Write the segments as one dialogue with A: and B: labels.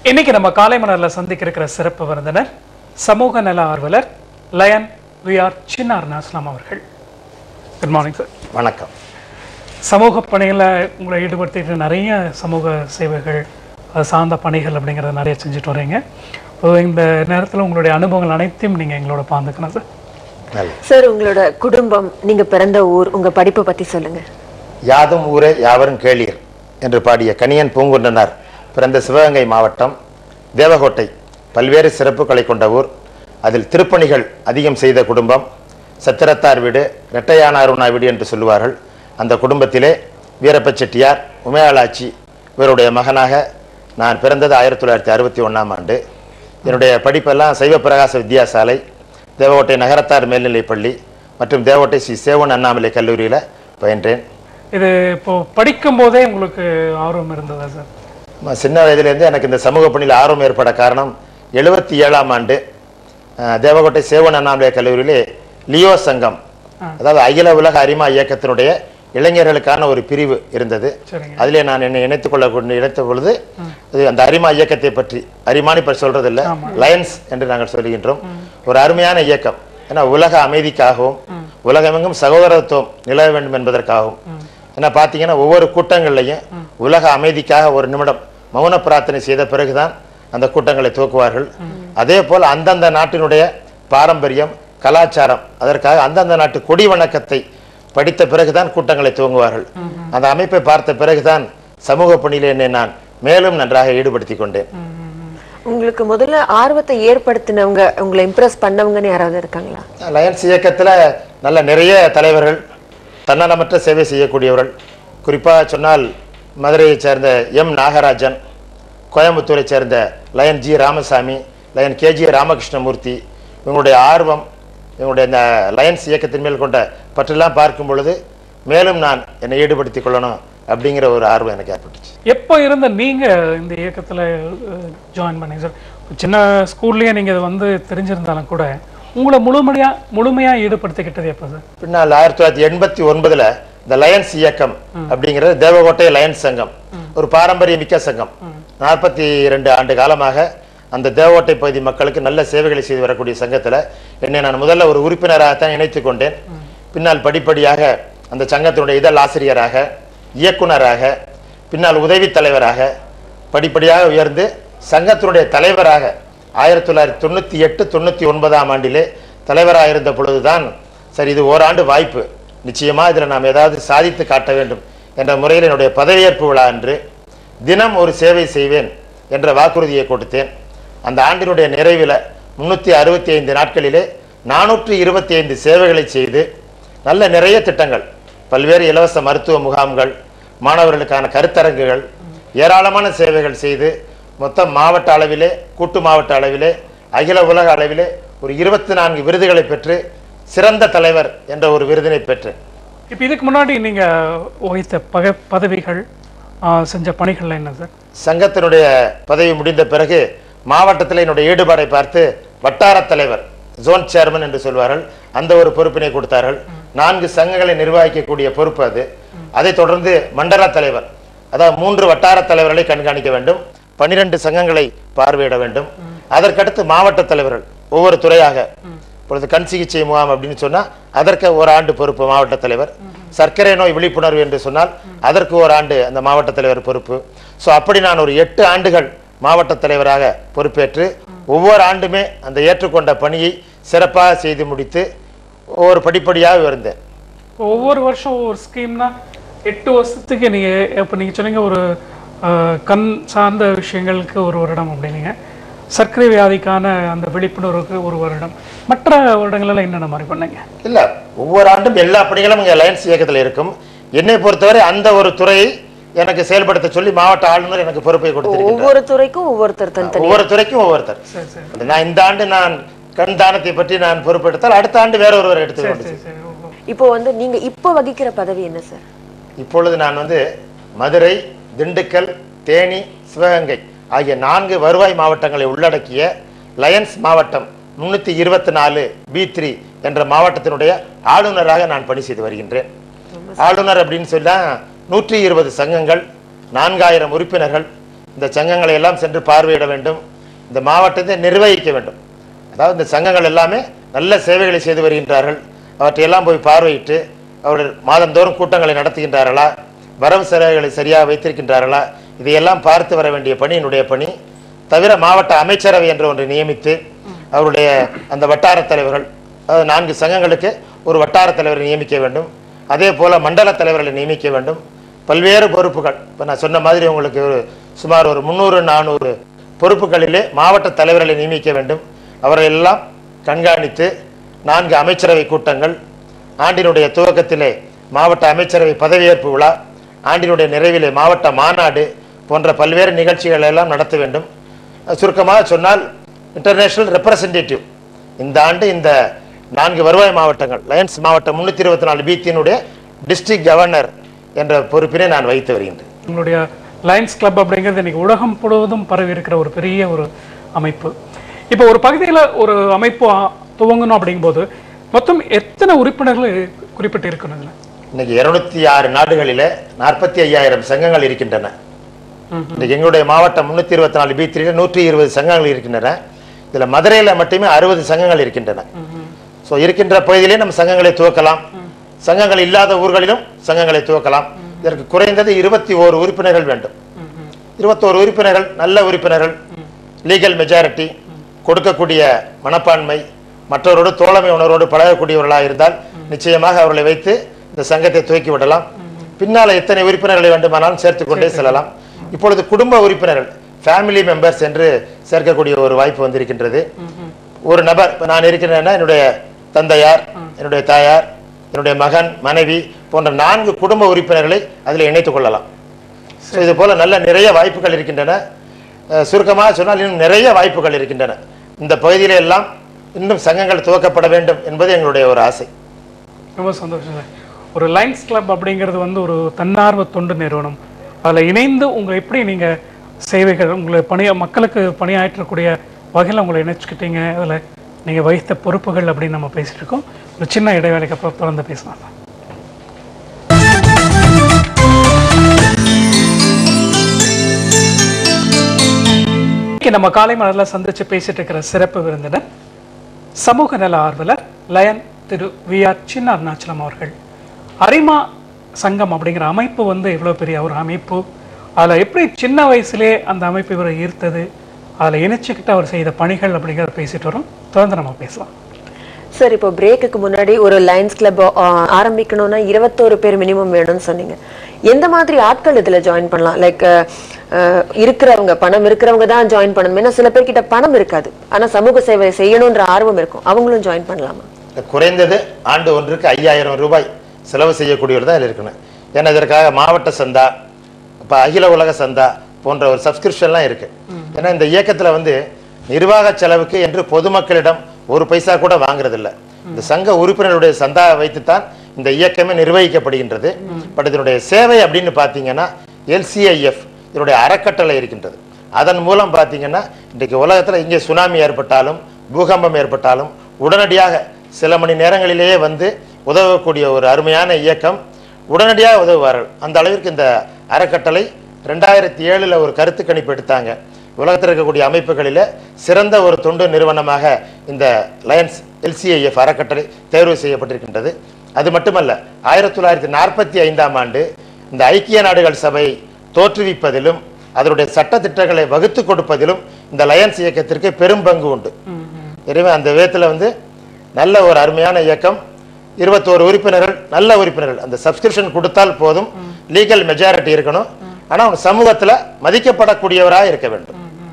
A: இன்னைக்கு நம்ம காலை மலர்ல சந்திக்க இருக்கிற சிறப்பு விருந்தினர் சமூக நல ஆர்வலர் லயன் வி ஆர் சின்னார் நாஸ்லாம் அவர்கள் குட் மார்னிங் சார்
B: வணக்கம்
A: சமூக பணிகளில் உங்களை ஈடுபடுத்திட்டு நிறைய சமூக சேவைகள் அது சார்ந்த பணிகள் அப்படிங்கிறத நிறைய செஞ்சுட்டு வரீங்க இப்போ இந்த நேரத்தில் உங்களுடைய அனுபவங்கள் அனைத்தையும் நீங்கள் எங்களோட பகிர்ந்துக்கணும் சார்
B: நல்ல
C: சார் உங்களோட குடும்பம் நீங்க பிறந்த ஊர் உங்க படிப்பை பத்தி சொல்லுங்க
B: யாதும் ஊரே யாவரும் கேளீர் என்று பாடிய கணியன் பூங்குன்றனார் பிறந்த சிவகங்கை மாவட்டம் தேவகோட்டை பல்வேறு சிறப்புகளை கொண்ட ஊர் அதில் திருப்பணிகள் அதிகம் செய்த குடும்பம் சத்திரத்தார் வீடு ரெட்டையானாருணா வீடு என்று சொல்லுவார்கள் அந்த குடும்பத்திலே வீரப்ப செட்டியார் உமையாளாச்சி இவருடைய மகனாக நான் பிறந்தது ஆயிரத்தி தொள்ளாயிரத்தி அறுபத்தி ஒன்றாம் ஆண்டு என்னுடைய படிப்பெல்லாம் சைவ பிரகாச வித்யாசாலை தேவகோட்டை நகரத்தார் மேல்நிலைப் பள்ளி மற்றும் தேவகோட்டை ஸ்ரீ சேவன் அண்ணாமலை கல்லூரியில் பயின்றேன்
A: இது இப்போ படிக்கும் போதே உங்களுக்கு ஆர்வம் இருந்ததா சார்
B: ம- சின்ன வயதிலேருந்து எனக்கு இந்த சமூக பணியில் ஆர்வம் ஏற்பட காரணம் எழுபத்தி ஏழாம் ஆண்டு அஹ், தேவகோட்டை சேவன் அண்ணாமலை கல்லூரியிலே லியோ சங்கம் அதாவது அகில உலக அரிமா இயக்கத்தினுடைய இளைஞர்களுக்கான ஒரு பிரிவு இருந்தது
A: சரிங்க
B: அதிலே நான் என்னை இணைத்துக் கொள்ள கொண்டு இணைத்த பொழுது இது அந்த அரிமா இயக்கத்தை பற்றி அரிமானி பற்றி சொல்றது இல்ல லயன்ஸ் என்று நாங்கள் சொல்லுகின்றோம் ஒரு அருமையான இயக்கம் ஏன்னா உலக அமைதிக்காகவும் உலகமெங்கும் சகோதரத்துவம் நிலவ வேண்டும் என்பதற்காகவும் ஏன்னா பார்த்தீங்கன்னா ஒவ்வொரு கூட்டங்கள்லையும் உலக அமைதிக்காக ஒரு நிமிடம் மௌன பிரார்த்தனை செய்த பிறகுதான் அந்த கூட்டங்களை துவக்குவார்கள் அதே போல் அந்தந்த நாட்டினுடைய பாரம்பரியம் கலாச்சாரம் அதற்காக அந்தந்த நாட்டு கொடி வணக்கத்தை படித்த பிறகுதான் கூட்டங்களை துவங்குவார்கள் அந்த அமைப்பை பார்த்த பிறகுதான் சமூக பணியில் என்னை நான் மேலும் நன்றாக ஈடுபடுத்திக் கொண்டேன்
C: உங்களுக்கு முதல்ல ஆர்வத்தை ஏற்படுத்தினவங்க உங்களை இம்ப்ரெஸ் பண்ணவங்கன்னு யாராவது இருக்காங்களா
B: லயன்ஸ் இயக்கத்தில் நல்ல நிறைய தலைவர்கள் தன்னலமற்ற சேவை செய்யக்கூடியவர்கள் குறிப்பாக சொன்னால் மதுரையைச் சேர்ந்த எம் நாகராஜன் கோயம்புத்தூரைச் சேர்ந்த Lion G Ramasamy Lion KG Ramakrishnamoorthy இவங்களுடைய ஆர்வம் இவங்களுடைய இந்த லயன்ஸ் இயக்கத்தின் மேல் கொண்ட பற்றெல்லாம் பார்க்கும் பொழுது மேலும் நான் என்னை ஈடுபடுத்திக் கொள்ளணும் அப்படிங்கிற ஒரு ஆர்வம் எனக்கு ஏற்பட்டுச்சு
A: எப்போ இருந்த நீங்க இந்த இயக்கத்துல ஜாயின் பண்ணீங்க சார் சின்ன ஸ்கூல்லயே நீங்க இது வந்து தெரிஞ்சிருந்தாலும் கூட உங்களை முழுமையா முழுமையா ஈடுபடுத்திக்கிட்டது எப்போ சார்
B: பின்னால் ஆயிரத்தி தொள்ளாயிரத்தி எண்பத்தி ஒன்பதுல இந்த லயன்ஸ் இயக்கம் அப்படிங்கிறது தேவகோட்டை லயன்ஸ் சங்கம் ஒரு பாரம்பரிய மிக்க சங்கம் நாற்பத்தி ரெண்டு ஆண்டு காலமாக அந்த தேவகோட்டை பகுதி மக்களுக்கு நல்ல சேவைகளை செய்து வரக்கூடிய சங்கத்துல என்னை நான் முதல்ல ஒரு உறுப்பினராகத்தான் இணைத்துக் கொண்டேன் பின்னால் படிப்படியாக அந்த சங்கத்தினுடைய இதழ் ஆசிரியராக இயக்குனராக பின்னால் உதவித் தலைவராக படிப்படியாக உயர்ந்து சங்கத்தினுடைய தலைவராக ஆயிரத்தி தொள்ளாயிரத்தி தொண்ணூற்றி எட்டு தொண்ணூற்றி ஒன்பதாம் ஆண்டிலே தலைவராக இருந்த பொழுதுதான் சரி இது ஓராண்டு வாய்ப்பு நிச்சயமா இதில் நாம் ஏதாவது சாதித்து காட்ட வேண்டும் என்ற முறையில் என்னுடைய பதவியேற்பு விழா அன்று தினம் ஒரு சேவை செய்வேன் என்ற வாக்குறுதியை கொடுத்தேன் அந்த ஆண்டினுடைய நிறைவில் முன்னூற்றி அறுபத்தி ஐந்து நாட்களிலே நானூற்று இருபத்தி ஐந்து சேவைகளை செய்து நல்ல நிறைய திட்டங்கள் பல்வேறு இலவச மருத்துவ முகாம்கள் மாணவர்களுக்கான கருத்தரங்குகள் ஏராளமான சேவைகள் செய்து மொத்தம் மாவட்ட அளவிலே கூட்டு மாவட்ட அளவிலே அகில உலக அளவிலே ஒரு இருபத்தி நான்கு விருதுகளை பெற்று சிறந்த தலைவர் என்ற ஒரு விருதினை பெற்றேன்
A: இப்போ இதுக்கு முன்னாடி நீங்க வகித்த பக பதவிகள் ஆ, செஞ்ச பணிகள் என்ன சார்
B: சங்கத்தினுடைய பதவி முடிந்த பிறகு மாவட்டத்தில் என்னுடைய ஈடுபாடை பார்த்து வட்டார தலைவர் ஜோன் சேர்மன் என்று சொல்வார்கள் அந்த ஒரு பொறுப்பினை கொடுத்தார்கள் நான்கு சங்கங்களை நிர்வகிக்கக்கூடிய பொறுப்பு அது அதைத் தொடர்ந்து மண்டல தலைவர் அதாவது மூன்று வட்டார தலைவர்களை கண்காணிக்க வேண்டும் பனிரெண்டு சங்கங்களை பார்வையிட வேண்டும் அதற்கடுத்து மாவட்ட தலைவர்கள் ஒவ்வொரு துறையாக இப்பொழுது கண் சிகிச்சை முகாம் அப்படின்னு சொன்னா அதற்கு ஒரு ஆண்டு பொறுப்பு மாவட்ட தலைவர் சர்க்கரை நோய் விழிப்புணர்வு என்று சொன்னால் அதற்கு ஒரு ஆண்டு அந்த மாவட்ட தலைவர் பொறுப்பு ஸோ அப்படி நான் ஒரு எட்டு ஆண்டுகள் மாவட்ட தலைவராக பொறுப்பேற்று ஒவ்வொரு ஆண்டுமே அந்த ஏற்றுக்கொண்ட பணியை சிறப்பாக செய்து முடித்து ஒவ்வொரு படிப்படியாக இருந்தேன்
A: இப்போ ஒவ்வொரு வருஷம் ஒவ்வொரு ஸ்கீம்னா எட்டு வருஷத்துக்கு நீங்க இப்போ நீங்க சொன்னீங்க ஒரு ஆ, கண் சார்ந்த விஷயங்களுக்கு ஒரு வருடம் அப்படின்னீங்க சர்க்கரை வியாதிக்கான அந்த விழிப்புணர்வுக்கு ஒரு வருடம் மற்ற வருடங்களெல்லாம் என்னென்ன மாதிரி பண்ணீங்க
B: இல்ல ஒவ்வொரு ஆண்டும் எல்லா பணிகளும் இங்கே அலையன்ஸ் இயக்கத்தில் இருக்கும் என்னை பொறுத்தவரை அந்த ஒரு துறையை எனக்கு செயல்படுத்த சொல்லி மாவட்ட ஆளுநர் எனக்கு பொறுப்பை கொடுத்திருக்கிறார்
C: ஒவ்வொரு துறைக்கும் ஒவ்வொருத்தர் தனித்தனி
B: ஒவ்வொரு துறைக்கும் ஒவ்வொருத்தர்
A: சரி சரி
B: நான் இந்த ஆண்டு நான் கண் தானத்தை பற்றி நான் பொறுப்பெடுத்தால் அடுத்த ஆண்டு வேற ஒருவர் எடுத்து கொண்டு
A: சரி சரி ஓ, ஓ.
C: இப்போ வந்து நீங்க இப்போ வகிக்கிற பதவி என்ன சார்
B: இப்பொழுது நான் வந்து மதுரை திண்டுக்கல் தேனி சிவகங்கை ஆகிய நான்கு வருவாய் மாவட்டங்களை உள்ளடக்கிய லயன்ஸ் மாவட்டம் முன்னூத்தி இருபத்தி நாலு பி த்ரீ என்ற மாவட்டத்தினுடைய ஆளுநராக நான் பணி செய்து வருகின்றேன் ஆளுநர் அப்படின்னு சொன்னா நூற்றி இருபது சங்கங்கள் நான்காயிரம் உறுப்பினர்கள் இந்த சங்கங்களை எல்லாம் சென்று பார்வையிட வேண்டும் இந்த மாவட்டத்தை நிர்வகிக்க வேண்டும் அதாவது இந்த சங்கங்கள் எல்லாமே நல்ல சேவைகளை செய்து வருகின்றார்கள் அவற்றையெல்லாம் போய் பார்வையிட்டு அவர்கள் மாதந்தோறும் கூட்டங்களை நடத்துகின்றார்களா வரவு செலவுகளை சரியாக வைத்திருக்கின்றார்களா இதையெல்லாம் பார்த்து வர வேண்டிய பணி என்னுடைய பணி தவிர மாவட்ட அமைச்சரவை என்ற ஒன்றை நியமித்து அவருடைய அந்த வட்டார தலைவர்கள் அதாவது நான்கு சங்கங்களுக்கு ஒரு வட்டார தலைவரை நியமிக்க வேண்டும் அதே போல மண்டல தலைவர்களை நியமிக்க வேண்டும் பல்வேறு பொறுப்புகள் இப்போ நான் சொன்ன மாதிரி உங்களுக்கு ஒரு சுமார் ஒரு முந்நூறு நானூறு பொறுப்புகளிலே மாவட்ட தலைவர்களை நியமிக்க வேண்டும் அவரை எல்லாம் கண்காணித்து நான்கு அமைச்சரவை கூட்டங்கள் ஆண்டினுடைய துவக்கத்திலே மாவட்ட அமைச்சரவை பதவியேற்பு விழா ஆண்டினுடைய நிறைவிலே மாவட்ட மாநாடு போன்ற பல்வேறு நிகழ்ச்சிகளை எல்லாம் நடத்த வேண்டும் சுருக்கமாக சொன்னால் இன்டர்நேஷனல் ரெப்ரசன்டேட்டிவ் இந்த ஆண்டு இந்த நான்கு வருவாய் மாவட்டங்கள் லயன்ஸ் மாவட்டம் முன்னூற்றி இருபத்தி நாலு பீத்தினுடைய டிஸ்ட்ரிக்ட் கவர்னர் என்ற பொறுப்பினை நான் வைத்து வருகின்றேன்
A: உங்களுடைய லயன்ஸ் கிளப் அப்படிங்கிறது இன்னைக்கு உலகம் முழுவதும் பரவி இருக்கிற ஒரு பெரிய ஒரு அமைப்பு இப்போ ஒரு பகுதியில் ஒரு அமைப்பு ஆ- துவங்கணும் அப்படிங்கும்போது மொத்தம் எத்தனை உறுப்பினர்கள் குறிப்பிட்டு இருக்கணும் இதுல?
B: இன்னைக்கு இருநூத்தி ஆறு நாடுகளிலே நாற்பத்தி ஐயாயிரம் சங்கங்கள் இருக்கின்றன இன்னைக்கு எங்களுடைய மாவட்டம் முன்னூத்தி இருபத்தி நாலு பி த்ரீல நூற்றி இருபது சங்கங்கள் இருக்கின்றன இதுல மதுரையில மட்டுமே அறுபது சங்கங்கள் இருக்கின்றன ஸோ இருக்கின்ற பகுதியிலே நம்ம சங்கங்களை துவக்கலாம் சங்கங்கள் இல்லாத ஊர்களிலும் சங்கங்களை துவக்கலாம் இதற்கு குறைந்தது இருபத்தி ஓரு உறுப்பினர்கள் வேண்டும் இருபத்தோரு உறுப்பினர்கள் நல்ல உறுப்பினர்கள் லீகல் மெஜாரிட்டி கொடுக்கக்கூடிய மனப்பான்மை மற்றவரோடு தோழமை உணர்வோடு பழகக்கூடியவர்களாக இருந்தால் நிச்சயமாக அவர்களை வைத்து இந்த சங்கத்தை துவக்கி விடலாம் பின்னால எத்தனை உறுப்பினர்களை வேண்டுமானாலும் சேர்த்துக் கொண்டே செல்லலாம் இப்பொழுது குடும்ப உறுப்பினர்கள் ஃபேமிலி மெம்பர்ஸ் என்று சேர்க்கக்கூடிய ஒரு வாய்ப்பு வந்திருக்கின்றது ஒரு நபர் இப்ப நான் இருக்கிறேன்னா என்னுடைய தந்தையார் என்னுடைய தாயார் என்னுடைய மகன் மனைவி போன்ற நான்கு குடும்ப உறுப்பினர்களை அதில் இணைத்துக் கொள்ளலாம் ஸோ இது போல நல்ல நிறைய வாய்ப்புகள் இருக்கின்றன அஹ் சுருக்கமாக சொன்னால் இன்னும் நிறைய வாய்ப்புகள் இருக்கின்றன இந்த பகுதியில எல்லாம் இன்னும் சங்கங்கள் துவக்கப்பட வேண்டும் என்பது எங்களுடைய ஒரு ஆசை
A: ரொம்ப சந்தோஷம் சார் ஒரு லைன்ஸ் கிளப் அப்படிங்கிறது வந்து ஒரு தன்னார்வ தொண்டு நிறுவனம் அதில் இணைந்து உங்களை எப்படி நீங்கள் சேவைகள் உங்களை பணிய மக்களுக்கு பணியாற்றக்கூடிய வகையில் உங்களை இணைச்சிக்கிட்டீங்க அதில் நீங்கள் வகித்த பொறுப்புகள் அப்படின்னு நம்ம பேசிட்டு இருக்கோம் ஒரு சின்ன இடைவேளைக்கு அப்புறம் தொடர்ந்து பேசலாம் இன்னைக்கு நம்ம காலை மலரில் சந்திச்சு பேசிட்டு இருக்கிற சிறப்பு விருந்தினர் சமூக நல ஆர்வலர் லயன் திரு வி ஆர் சின்ன அருணாச்சலம் அவர்கள் அரிமா சங்கம் அப்படிங்கிற அமைப்பு வந்து இவ்வளோ பெரிய ஒரு அமைப்பு அதில் எப்படி சின்ன வயசுலே அந்த அமைப்பு இவரை ஈர்த்தது அதில் இணைச்சிக்கிட்டு அவர் செய்த பணிகள் அப்படிங்கிறத பேசிட்டு வரோம் தொடர்ந்து நம்ம பேசலாம்
C: சார் இப்போ பிரேக்குக்கு முன்னாடி ஒரு லயன்ஸ் கிளப் ஆரம்பிக்கணும்னா இருபத்தோரு பேர் மினிமம் வேணும்னு சொன்னீங்க எந்த மாதிரி ஆட்கள் இதுல ஜாயின் பண்ணலாம் லைக் இருக்கிறவங்க பணம் இருக்கிறவங்க தான் ஜாயின் பண்ணணும் ஏன்னா சில பேர்கிட்ட பணம் இருக்காது ஆனா சமூக சேவை செய்யணும்ன்ற ஆர்வம் இருக்கும் அவங்களும் ஜாயின் பண்ணலாமா
B: குறைந்தது ஆண்டு ஒன்றுக்கு ஐயாயிரம் ரூபாய் செலவு செய்யக்கூடியவர் தான் இருக்கணும் ஏன்னா இதற்காக மாவட்ட சந்தா இப்போ அகில உலக சந்தா போன்ற ஒரு சப்ஸ்கிரிப்ஷன்லாம் இருக்கு ஏன்னா இந்த இயக்கத்தில் வந்து நிர்வாக செலவுக்கு என்று பொதுமக்களிடம் ஒரு பைசா கூட வாங்குறதில்ல இந்த சங்க உறுப்பினருடைய சந்தா வைத்துத்தான் இந்த இயக்கமே நிர்வகிக்கப்படுகின்றது பட் இதனுடைய சேவை அப்படின்னு பார்த்தீங்கன்னா எல்சிஐஎஃப் இதனுடைய அறக்கட்டளை இருக்கின்றது அதன் மூலம் பார்த்தீங்கன்னா இன்றைக்கு உலகத்தில் இங்கே சுனாமி ஏற்பட்டாலும் பூகம்பம் ஏற்பட்டாலும் உடனடியாக சில மணி நேரங்களிலேயே வந்து உதவக்கூடிய ஒரு அருமையான இயக்கம் உடனடியாக உதவுவார்கள் அந்த அளவிற்கு இந்த அறக்கட்டளை ரெண்டாயிரத்தி ஏழில் ஒரு கருத்து கணிப்பு எடுத்தாங்க உலகத்தில் இருக்கக்கூடிய அமைப்புகளில் சிறந்த ஒரு தொண்டு நிறுவனமாக இந்த லயன்ஸ் எல்சிஐஎஃப் அறக்கட்டளை தேர்வு செய்யப்பட்டிருக்கின்றது அது மட்டுமல்ல ஆயிரத்தி தொள்ளாயிரத்தி நாற்பத்தி ஐந்தாம் ஆண்டு இந்த ஐக்கிய நாடுகள் சபை தோற்றுவிப்பதிலும் அதனுடைய சட்ட திட்டங்களை வகுத்து கொடுப்பதிலும் இந்த லயன்ஸ் இயக்கத்திற்கு பெரும் பங்கு உண்டு எனவே அந்த விதத்தில் வந்து நல்ல ஒரு அருமையான இயக்கம் இருபத்தோரு உறுப்பினர்கள் நல்ல உறுப்பினர்கள் அந்த சப்ஸ்கிரிப்ஷன் கொடுத்தால் போதும் லீகல் மெஜாரிட்டி இருக்கணும் ஆனா அவங்க சமூகத்துல மதிக்கப்படக்கூடியவராக இருக்க வேண்டும்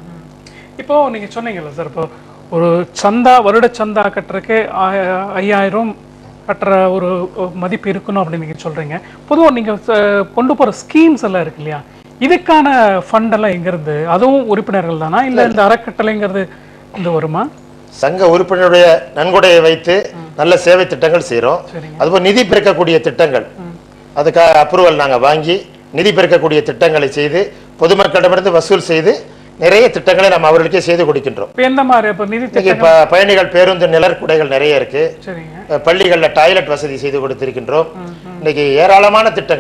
A: இப்போ நீங்க சொன்னீங்கல்ல சார் இப்போ ஒரு சந்தா வருட சந்தா கட்டுறதுக்கு ஆய- ஐயாயிரம் கட்டுற ஒரு ஒரு மதிப்பு இருக்கணும் அப்படின்னு நீங்க சொல்றீங்க பொதுவா நீங்க ச- கொண்டு போற ஸ்கீம்ஸ் எல்லாம் இருக்கு இல்லையா இதுக்கான ஃபண்ட் எல்லாம் எங்க இருந்து அதுவும் உறுப்பினர்கள் தானா இல்ல இந்த அறக்கட்டளைங்கிறது இந்த வருமா
B: சங்க உறுப்பினருடைய நன்கொடையை வைத்து நல்ல சேவை திட்டங்கள் செய்கிறோம்
A: சரிங்க.
B: அதுபோல் நிதி பெருக்கக்கூடிய திட்டங்கள் அதுக்காக அப்ரூவல் நாங்க வாங்கி நிதி பெருக்கக்கூடிய திட்டங்களை செய்து பொதுமக்களிடமிருந்து வசூல் செய்து நிறைய திட்டங்களை நம்ம அவர்களுக்கே செய்து கொடுக்கின்றோம்
A: இப்போ எந்த மாதிரி இப்போ நிதி
B: இன்னைக்கு
A: திட்டம்
B: ப- பயணிகள் பேருந்து நிழற்குடைகள் நிறைய இருக்கு
A: சரிங்க
B: அஹ் பள்ளிகள்ல டாய்லெட் வசதி செய்து கொடுத்திருக்கின்றோம் இன்னைக்கு ஏராளமான திட்டங்கள்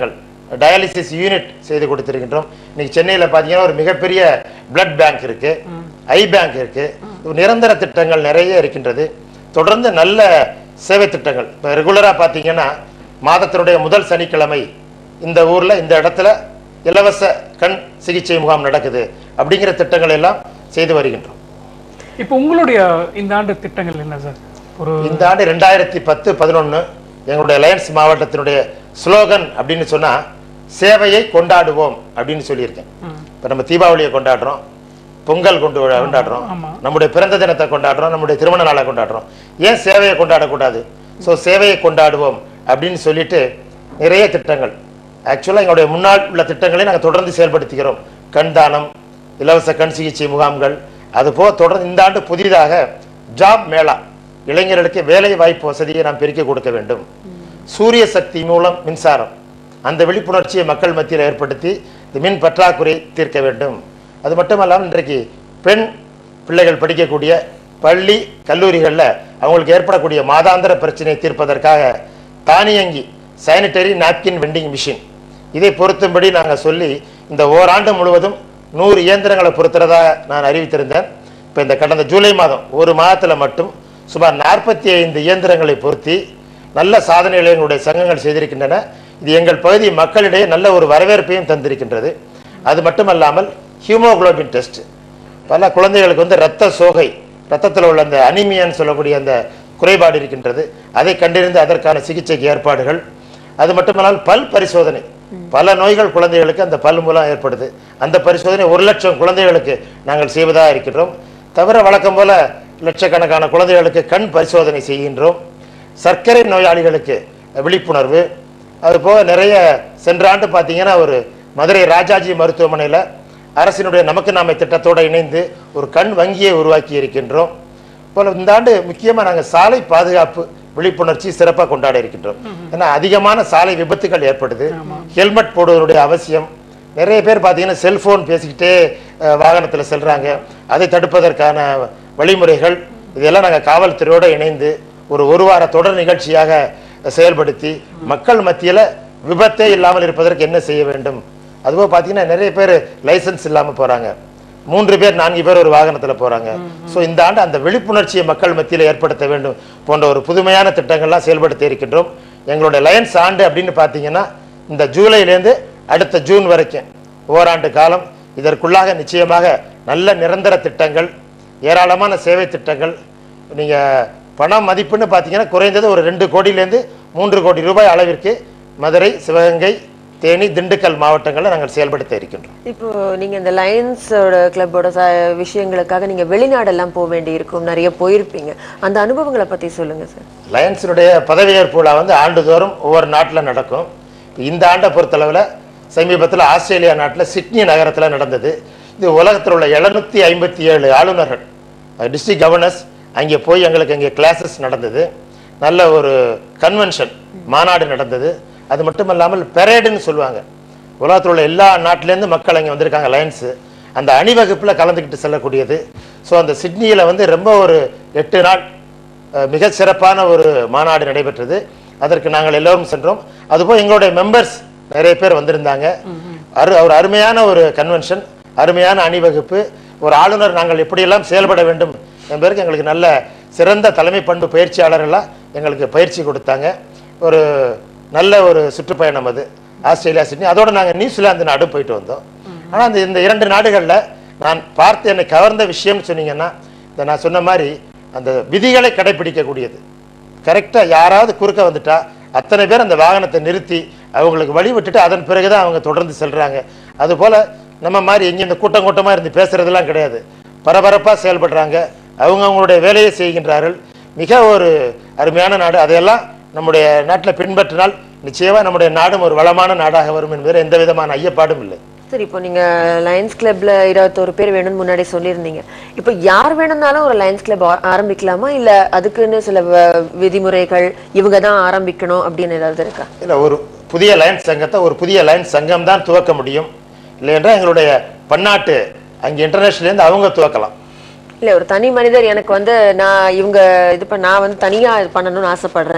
B: டயாலிசிஸ் யூனிட் செய்து கொடுத்திருக்கின்றோம் இன்னைக்கு சென்னையில் பார்த்தீங்கன்னா ஒரு மிகப்பெரிய பிளட் பேங்க் இருக்கு ஐ பேங்க் இருக்கு இது நிரந்தர திட்டங்கள் நிறைய இருக்கின்றது தொடர்ந்து நல்ல சேவை திட்டங்கள் இப்போ ரெகுலராக பார்த்தீங்கன்னா மாதத்தினுடைய முதல் சனிக்கிழமை இந்த ஊர்ல இந்த இடத்துல இலவச கண் சிகிச்சை முகாம் நடக்குது அப்படிங்கிற திட்டங்கள் எல்லாம் செய்து வருகின்றோம்
A: இப்போ உங்களுடைய இந்த ஆண்டு திட்டங்கள் என்ன சார் ஒரு
B: இந்த ஆண்டு ரெண்டாயிரத்தி பத்து பதினொன்று எங்களுடைய லயன்ஸ் மாவட்டத்தினுடைய ஸ்லோகன் அப்படின்னு சொன்னா சேவையை கொண்டாடுவோம் அப்படின்னு சொல்லியிருக்கேன் இப்போ நம்ம தீபாவளியை கொண்டாடுறோம் பொங்கல் கொண்டு கொண்டாடுறோம்
A: ஆமா.
B: நம்முடைய பிறந்த தினத்தை கொண்டாடுறோம் நம்முடைய திருமண நாளை கொண்டாடுறோம் ஏன் சேவையை கொண்டாடக்கூடாது ஸோ சேவையை கொண்டாடுவோம் அப்படின்னு சொல்லிட்டு நிறைய திட்டங்கள் ஆக்சுவலாக எங்களுடைய முன்னாள் உள்ள திட்டங்களை நாங்கள் தொடர்ந்து செயல்படுத்துகிறோம் கண் தானம் இலவச கண் சிகிச்சை முகாம்கள் அதுபோக தொடர்ந்து இந்த ஆண்டு புதிதாக ஜாப் மேளா இளைஞர்களுக்கு வேலை வாய்ப்பு வசதியை நாம் பெருக்கி கொடுக்க வேண்டும் சூரிய சக்தி மூலம் மின்சாரம் அந்த விழிப்புணர்ச்சியை மக்கள் மத்தியில் ஏற்படுத்தி இந்த மின் பற்றாக்குறை தீர்க்க வேண்டும் அது மட்டுமல்லாமல் இன்றைக்கு பெண் பிள்ளைகள் படிக்கக்கூடிய பள்ளி கல்லூரிகளில் அவங்களுக்கு ஏற்படக்கூடிய மாதாந்திர பிரச்சனையை தீர்ப்பதற்காக தானியங்கி சானிட்டரி நாப்கின் வெண்டிங் மிஷின் இதை பொருத்தும்படி நாங்கள் சொல்லி இந்த ஓராண்டு முழுவதும் நூறு இயந்திரங்களை பொருத்துறதா நான் அறிவித்திருந்தேன் இப்போ இந்த கடந்த ஜூலை மாதம் ஒரு மாதத்தில் மட்டும் சுமார் நாற்பத்தி ஐந்து இயந்திரங்களை பொருத்தி நல்ல சாதனைகளை எங்களுடைய சங்கங்கள் செய்திருக்கின்றன இது எங்கள் பகுதி மக்களிடையே நல்ல ஒரு வரவேற்பையும் தந்திருக்கின்றது அது மட்டுமல்லாமல் ஹியூமோகுளோபின் டெஸ்ட் பல குழந்தைகளுக்கு வந்து இரத்த சோகை ரத்தத்தில் உள்ள அந்த அனிமியான்னு சொல்லக்கூடிய அந்த குறைபாடு இருக்கின்றது அதை கண்டறிந்து அதற்கான சிகிச்சைக்கு ஏற்பாடுகள் அது மட்டுமல்லாமல் பல் பரிசோதனை பல நோய்கள் குழந்தைகளுக்கு அந்த பல் மூலம் ஏற்படுது அந்த பரிசோதனை ஒரு லட்சம் குழந்தைகளுக்கு நாங்கள் செய்வதாக இருக்கின்றோம் தவிர வழக்கம் போல லட்சக்கணக்கான குழந்தைகளுக்கு கண் பரிசோதனை செய்கின்றோம் சர்க்கரை நோயாளிகளுக்கு விழிப்புணர்வு அது போக நிறைய சென்ற ஆண்டு பார்த்தீங்கன்னா ஒரு மதுரை ராஜாஜி மருத்துவமனையில் அரசினுடைய நமக்கு நாமை திட்டத்தோடு இணைந்து ஒரு கண் வங்கியை உருவாக்கி இருக்கின்றோம் போல இந்த ஆண்டு முக்கியமாக நாங்கள் சாலை பாதுகாப்பு விழிப்புணர்ச்சி சிறப்பாக கொண்டாட இருக்கின்றோம் ஏன்னா அதிகமான சாலை விபத்துகள் ஏற்படுது ஹெல்மெட் போடுவதனுடைய அவசியம் நிறைய பேர் பார்த்தீங்கன்னா செல்போன் பேசிக்கிட்டே வாகனத்தில் செல்றாங்க அதை தடுப்பதற்கான வழிமுறைகள் இதெல்லாம் நாங்கள் காவல்துறையோடு இணைந்து ஒரு ஒரு வார தொடர் நிகழ்ச்சியாக செயல்படுத்தி மக்கள் மத்தியில் விபத்தே இல்லாமல் இருப்பதற்கு என்ன செய்ய வேண்டும் அதுபோல் பார்த்தீங்கன்னா நிறைய பேர் லைசன்ஸ் இல்லாமல் போகிறாங்க மூன்று பேர் நான்கு பேர் ஒரு வாகனத்தில் போகிறாங்க ஸோ இந்த ஆண்டு அந்த விழிப்புணர்ச்சியை மக்கள் மத்தியில் ஏற்படுத்த வேண்டும் போன்ற ஒரு புதுமையான திட்டங்கள்லாம் செயல்படுத்தி இருக்கின்றோம் எங்களுடைய லயன்ஸ் ஆண்டு அப்படின்னு பார்த்தீங்கன்னா இந்த ஜூலைலேருந்து அடுத்த ஜூன் வரைக்கும் ஓராண்டு காலம் இதற்குள்ளாக நிச்சயமாக நல்ல நிரந்தர திட்டங்கள் ஏராளமான சேவை திட்டங்கள் நீங்கள் பண மதிப்புன்னு பார்த்தீங்கன்னா குறைந்தது ஒரு ரெண்டு கோடியிலேருந்து மூன்று கோடி ரூபாய் அளவிற்கு மதுரை சிவகங்கை தேனி திண்டுக்கல் மாவட்டங்களில் நாங்கள் செயல்படுத்த இருக்கின்றோம்
C: இப்போ நீங்க இந்த லயன்ஸோட கிளப்போட விஷயங்களுக்காக நீங்க வெளிநாடெல்லாம் போக வேண்டி இருக்கும் நிறைய போயிருப்பீங்க அந்த அனுபவங்களை பத்தி சொல்லுங்க சார்
B: லயன்ஸினுடைய பதவியேற்பு விழா வந்து ஆண்டுதோறும் ஒவ்வொரு நாட்டில் நடக்கும் இந்த ஆண்டை பொறுத்தளவில் சமீபத்தில் ஆஸ்திரேலியா நாட்டில் சிட்னி நகரத்தில் நடந்தது இது உலகத்தில் உள்ள எழுநூத்தி ஐம்பத்தி ஏழு ஆளுநர்கள் டிஸ்ட்ரிக்ட் கவர்னர்ஸ் அங்கே போய் எங்களுக்கு இங்கே கிளாஸஸ் நடந்தது நல்ல ஒரு கன்வென்ஷன் மாநாடு நடந்தது அது மட்டும் இல்லாமல் பெரேடுன்னு சொல்லுவாங்க உலகத்தில் உள்ள எல்லா நாட்டிலேருந்து மக்கள் அங்கே வந்திருக்காங்க லயன்ஸு அந்த அணிவகுப்பில் கலந்துக்கிட்டு செல்லக்கூடியது ஸோ அந்த சிட்னியில் வந்து ரொம்ப ஒரு எட்டு நாள் அஹ், மிக சிறப்பான ஒரு மாநாடு நடைபெற்றது அதற்கு நாங்கள் எல்லோரும் சென்றோம் அதுபோல் எங்களுடைய மெம்பர்ஸ் நிறைய பேர் வந்திருந்தாங்க அரு ஒரு அருமையான ஒரு கன்வென்ஷன் அருமையான அணிவகுப்பு ஒரு ஆளுநர் நாங்கள் எப்படியெல்லாம் செயல்பட வேண்டும் என்பதற்கு எங்களுக்கு நல்ல சிறந்த தலைமை பண்பு பயிற்சியாளர்களாக எங்களுக்கு பயிற்சி கொடுத்தாங்க ஒரு நல்ல ஒரு சுற்றுப்பயணம் அது ஆஸ்திரேலியா சிட்னி அதோட நாங்கள் நியூசிலாந்து நாடு போயிட்டு வந்தோம் ஆனால் அந்த இந்த இரண்டு நாடுகளில் நான் பார்த்து என்னை கவர்ந்த விஷயம்னு சொன்னீங்கன்னா இந்த நான் சொன்ன மாதிரி அந்த விதிகளை கடைபிடிக்கக்கூடியது கரெக்டாக யாராவது குறுக்க வந்துட்டா அத்தனை பேர் அந்த வாகனத்தை நிறுத்தி அவங்களுக்கு வழி விட்டுட்டு அதன் பிறகு தான் அவங்க தொடர்ந்து செல்றாங்க அதுபோல் நம்ம மாதிரி எங்கே இந்த கூட்டம் கூட்டமாக இருந்து பேசுறதெல்லாம் கிடையாது பரபரப்பாக செயல்படுறாங்க அவங்க அவங்களுடைய வேலையை செய்கின்றார்கள் மிக ஒரு அருமையான நாடு அதையெல்லாம் நம்முடைய நாட்டில் பின்பற்றினால் நிச்சயமாக நம்முடைய நாடும் ஒரு வளமான நாடாக வரும் என்பதில் எந்த விதமான ஐயப்பாடும் இல்லை
C: சரி இப்போ நீங்க லயன்ஸ் கிளப்ல இருபத்தோரு பேர் வேணும்னு முன்னாடி சொல்லியிருந்தீங்க இப்போ யார் வேணும்னாலும் ஒரு லயன்ஸ் கிளப் ஆரம்பிக்கலாமா இல்ல அதுக்குன்னு சில வ- விதிமுறைகள் இவங்க தான் ஆரம்பிக்கணும் அப்படின்னு ஏதாவது இருக்கா
B: இல்லை ஒரு புதிய லயன்ஸ் சங்கத்தை ஒரு புதிய லயன்ஸ் சங்கம் தான் துவக்க முடியும் இல்லையென்றால் எங்களுடைய பன்னாட்டு அங்கே இன்டர்நேஷனல்லேருந்து அவங்க துவக்கலாம்
C: இல்ல ஒரு தனி மனிதர் எனக்கு வந்து நான் இவங்க இது பண்ண நான் வந்து தனியா இது பண்ணணும்னு ஆசைப்படுறேன்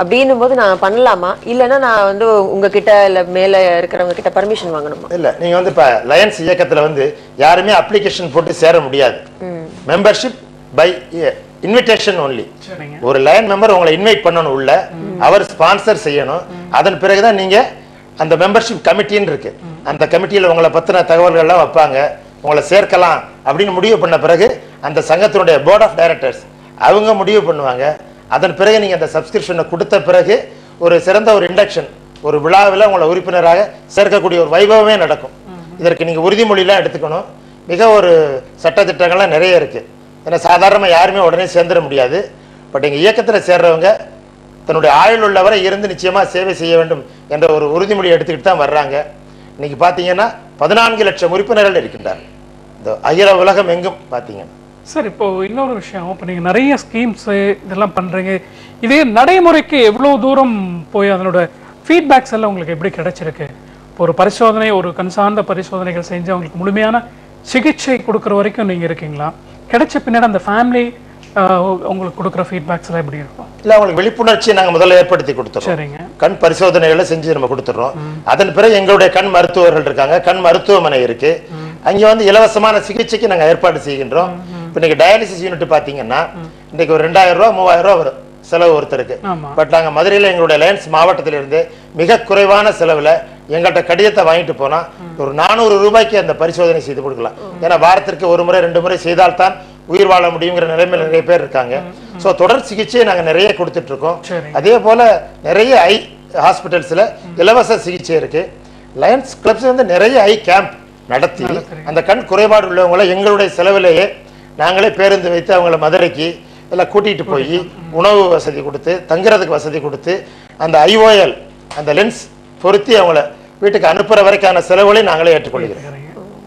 C: அப்படின்னும் போது நான் பண்ணலாமா இல்லைன்னா நான் வந்து உங்ககிட்ட இல்ல மேல இருக்கிறவங்க கிட்ட பர்மிஷன் வாங்கணுமா
B: இல்ல நீங்க வந்து இப்ப லயன்ஸ் இயக்கத்துல வந்து யாருமே அப்ளிகேஷன் போட்டு சேர முடியாது மெம்பர்ஷிப் பை இன்விடேஷன் ஒன்லி
A: சரிங்க
B: ஒரு லைன் மெம்பர் உங்களை இன்வைட் பண்ணணும் உள்ள அவர் ஸ்பான்சர் செய்யணும் அதன் பிறகுதான் நீங்க அந்த மெம்பர்ஷிப் கமிட்டின்னு இருக்கு அந்த கமிட்டியில உங்களை பத்தின தகவல்கள் எல்லாம் வைப்பாங்க உங்களை சேர்க்கலாம் அப்படின்னு முடிவு பண்ண பிறகு அந்த சங்கத்தினுடைய போர்ட் ஆஃப் டைரக்டர்ஸ் அவங்க முடிவு பண்ணுவாங்க அதன் பிறகு நீங்க அந்த சப்ஸ்கிரிப்ஷனை கொடுத்த பிறகு ஒரு சிறந்த ஒரு இண்டக்ஷன் ஒரு விழாவில் உங்களை உறுப்பினராக சேர்க்கக்கூடிய ஒரு வைபவமே நடக்கும் இதற்கு நீங்க உறுதிமொழிலாம் எடுத்துக்கணும் மிக ஒரு சட்டத்திட்டங்கள்லாம் நிறைய இருக்கு ஏன்னா சாதாரணமா யாருமே உடனே சேர்ந்துட முடியாது பட் எங்க இயக்கத்துல சேர்றவங்க தன்னுடைய ஆயுள் உள்ளவரை இருந்து நிச்சயமா சேவை செய்ய வேண்டும் என்ற ஒரு உறுதிமொழி எடுத்துக்கிட்டு தான் வர்றாங்க இன்னைக்கு பார்த்தீங்கன்னா பதினான்கு லட்சம் உறுப்பினர்கள் இருக்கின்றார்கள் இந்த அகில உலகம் எங்கும் பார்த்தீங்கன்னா
A: சார் இப்போ இன்னொரு விஷயம் இப்போ நீங்கள் நிறைய ஸ்கீம்ஸ் இதெல்லாம் பண்றீங்க இதே நடைமுறைக்கு எவ்வளோ தூரம் போய் அதனோட ஃபீட்பேக்ஸ் எல்லாம் உங்களுக்கு எப்படி கிடைச்சிருக்கு இப்போ ஒரு பரிசோதனை ஒரு கண் சார்ந்த பரிசோதனைகள் செஞ்சு அவங்களுக்கு முழுமையான சிகிச்சை கொடுக்குற வரைக்கும் நீங்க இருக்கீங்களா கிடைச்ச பின்னாடி அந்த ஃபேமிலி உங்களுக்கு கொடுக்குற ஃபீட்பேக்ஸ் எல்லாம் எப்படி இருக்கும்
B: இல்ல அவங்களுக்கு விழிப்புணர்ச்சியை நாங்க முதல்ல ஏற்படுத்தி கொடுத்துறோம்
A: சரிங்க
B: கண் பரிசோதனைகளை செஞ்சு நம்ம கொடுத்துடுறோம் அதன் பிறகு எங்களுடைய கண் மருத்துவர்கள் இருக்காங்க கண் மருத்துவமனை இருக்கு அங்க வந்து இலவசமான சிகிச்சைக்கு நாங்க ஏற்பாடு செய்கின்றோம் இப்ப இன்னைக்கு டயாலிசிஸ் யூனிட் பாத்தீங்கன்னா இன்னைக்கு ஒரு ரெண்டாயிரம் ரூபாய் மூவாயிரம் ரூபாய் வரும் செலவு ஒருத்தருக்கு
A: ஆமா
B: பட் நாங்க மதுரையில எங்களுடைய லைன்ஸ் மாவட்டத்தில இருந்து மிக குறைவான செலவுல எங்கள்கிட்ட கடிதத்தை வாங்கிட்டு போனா ஒரு நானூறு ரூபாய்க்கு அந்த பரிசோதனை செய்து கொடுக்கலாம் ஏன்னா வாரத்திற்கு ஒரு முறை ரெண்டு முறை செய்தால்தான் உயிர் வாழ முடியுங்கிற நிலைமையில நிறைய பேர் இருக்காங்க சோ தொடர் சிகிச்சையை நாங்க நிறைய கொடுத்துட்டு இருக்கோம்
A: சரி
B: அதே போல நிறைய ஐ ஹாஸ்பிட்டல்ஸ்ல இலவச சிகிச்சை இருக்கு லயன்ஸ் கிளப்ஸ் வந்து நிறைய ஐ கேம்ப் நடத்தி அந்த கண் குறைபாடு உள்ளவங்களை எங்களுடைய செலவிலேயே நாங்களே பேருந்து வைத்து அவங்கள மதுரைக்கு எல்லாம் கூட்டிட்டு போய் உணவு வசதி கொடுத்து தங்குறதுக்கு வசதி கொடுத்து அந்த ஐஓஎல் அந்த லென்ஸ் பொருத்தி அவங்கள வீட்டுக்கு அனுப்புற வரைக்கான செலவுகளை நாங்களே ஏற்றுக்கொள்கிறோம்
A: சரிங்க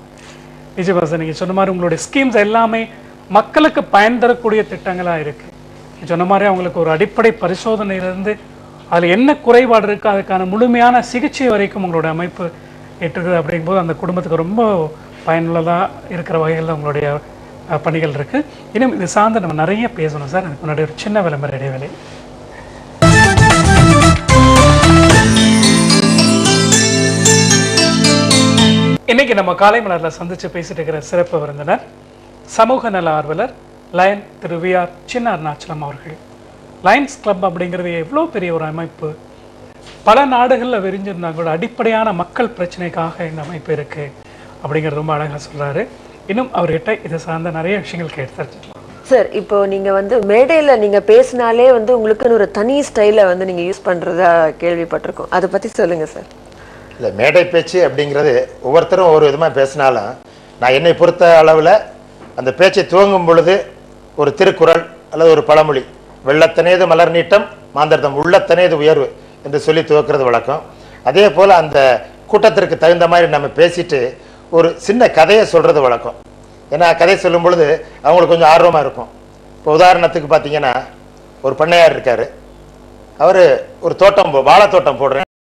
A: நிஜமா சார் நீங்க சொன்ன மாதிரி உங்களுடைய ஸ்கீம்ஸ் எல்லாமே மக்களுக்கு பயன் தரக்கூடிய திட்டங்களா இருக்கு நீங்க சொன்ன மாதிரி அவங்களுக்கு ஒரு அடிப்படை பரிசோதனையிலிருந்து அதுல என்ன குறைபாடு இருக்கு அதுக்கான முழுமையான சிகிச்சை வரைக்கும் உங்களுடைய அமைப்பு ஏற்றுக்குது அப்படிங்கும்போது அந்த குடும்பத்துக்கு ரொம்ப பயனுள்ளதா இருக்கிற வகையில் உங்களுடைய அஹ், பணிகள் இருக்கு இன்னும் இது சார்ந்து நம்ம நிறைய பேசணும் சார் அதுக்கு முன்னாடி ஒரு சின்ன விளம்பர இடைவேளை இன்னைக்கு நம்ம காலை மலர்ல சந்திச்சு பேசிட்டு இருக்கிற சிறப்பு விருந்தினர் சமூக நல ஆர்வலர் லயன் திரு வி ஆர் சின்ன அருணாச்சலம் அவர்கள் லயன்ஸ் கிளப் அப்படிங்கிறது எவ்வளோ பெரிய ஒரு அமைப்பு பல நாடுகளில் விரிஞ்சிருந்தா கூட அடிப்படையான மக்கள் பிரச்சனைக்காக இந்த அமைப்பு இருக்கு அப்படிங்கிறது ரொம்ப அழகா சொல்றாரு இன்னும் அவர்கிட்ட இதை சார்ந்த நிறைய விஷயங்கள் கேட்டு தெரிஞ்சுக்கலாம்
C: சார் இப்போ நீங்க வந்து மேடையில நீங்க பேசினாலே வந்து உங்களுக்குன்னு ஒரு தனி ஸ்டைல வந்து நீங்க யூஸ் பண்றதா கேள்விப்பட்டிருக்கோம் அதை பத்தி சொல்லுங்க சார்
B: இல்லை மேடை பேச்சு அப்படிங்கிறது ஒவ்வொருத்தரும் ஒரு விதமாக பேசினாலும் நான் என்னை பொறுத்த அளவில் அந்த பேச்சை துவங்கும் பொழுது ஒரு திருக்குறள் அல்லது ஒரு பழமொழி வெள்ளத்தனேது மலர் நீட்டம் மாந்தர்தம் உள்ளத்தனேது உயர்வு என்று சொல்லி துவக்கிறது வழக்கம் அதே போல் அந்த கூட்டத்திற்கு தகுந்த மாதிரி நம்ம பேசிட்டு ஒரு சின்ன கதையை சொல்கிறது வழக்கம் ஏன்னா கதை சொல்லும் பொழுது அவங்களுக்கு கொஞ்சம் ஆர்வமாக இருக்கும் இப்போ உதாரணத்துக்கு பார்த்தீங்கன்னா ஒரு பண்ணையார் இருக்கார் அவர் ஒரு தோட்டம் போ- வாழைத்தோட்டம் போடுறேன்